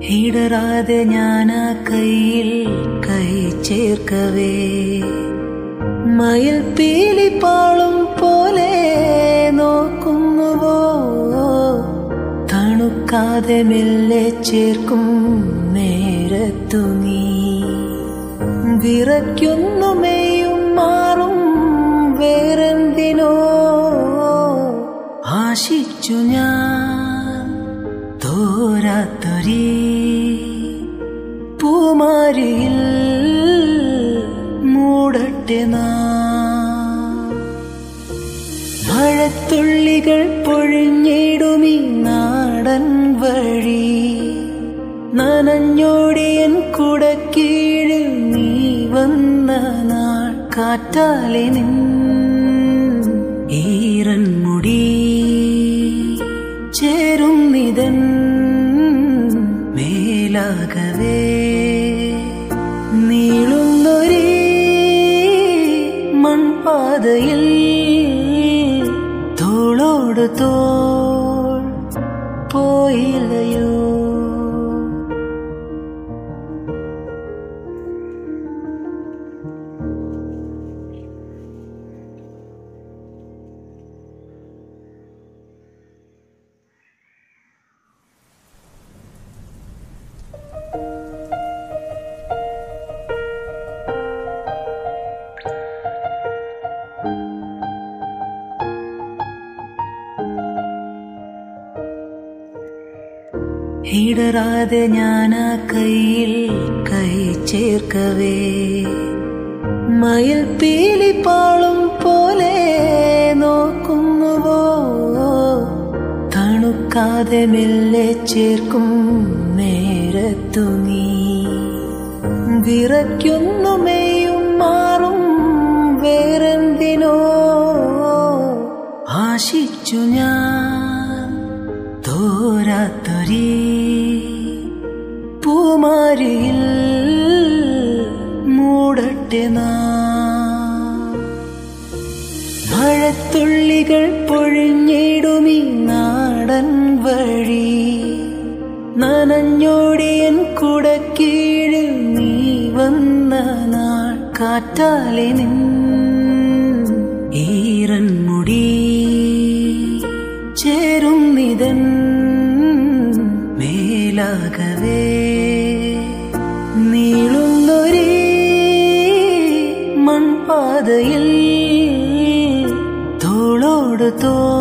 ഇടറാതെ ഞാനാ കയ്യിൽ കൈ ചേർക്കവേ മയിൽ പീലിപ്പാളും പോലെ നോക്കുന്നുവോ തണുക്കാതെ മെല്ലെ ചേർക്കും നേരത്തു നീ വിറയ്ക്കുന്നു മെയ്യും മാറും വേറെന്തിനോ ആശിച്ചു ഞാൻ തോരാത്തൊരീ പൂമാരിയിൽ മൂടട്ടെ നാം മഴത്തുള്ളികൾ പൊഴിഞ്ഞിടുമീ നാടൻ വഴി നനഞ്ഞോടിയൻ കുടക്കീഴിൽ നീ വന്ന നാൾ കാറ്റാലെ നിൻ ഈറൻ മുടി ചേരും നിതൻ മേലാകവേ നീളുന്നൊരേ മൺപാതയിൽ തോളോട് തോൾ പോയില്ലയോ ഇടറാതെ ഞാനാ കയ്യിൽ കൈ ചേർക്കവേ മയിൽ പീലിപ്പാളും പോലെ നോക്കുന്നുവോ തണുക്കാതെ മെല്ലെ ചേർക്കും നേരത്തു നീ വിറയ്ക്കുന്നു മെയ്യും മാറും വേറെന്തിനോ ആശിച്ചു ഞാൻ തോരാത്തൊരീ പൂമാരിയിൽ മൂടട്ടെ നാം മഴത്തുള്ളികൾ പൊഴിഞ്ഞിടുമീ നാടൻ വഴി നനഞ്ഞോടിയൻ കുടക്കീഴിൽ നീ വന്ന നാൾ കാറ്റാലെ നിൻ ഈറൻ മുടി ചേരും നിതൻ മേലാകവേ നീളുന്നൊരേ മൺപാതയിൽ തോളോട് തോ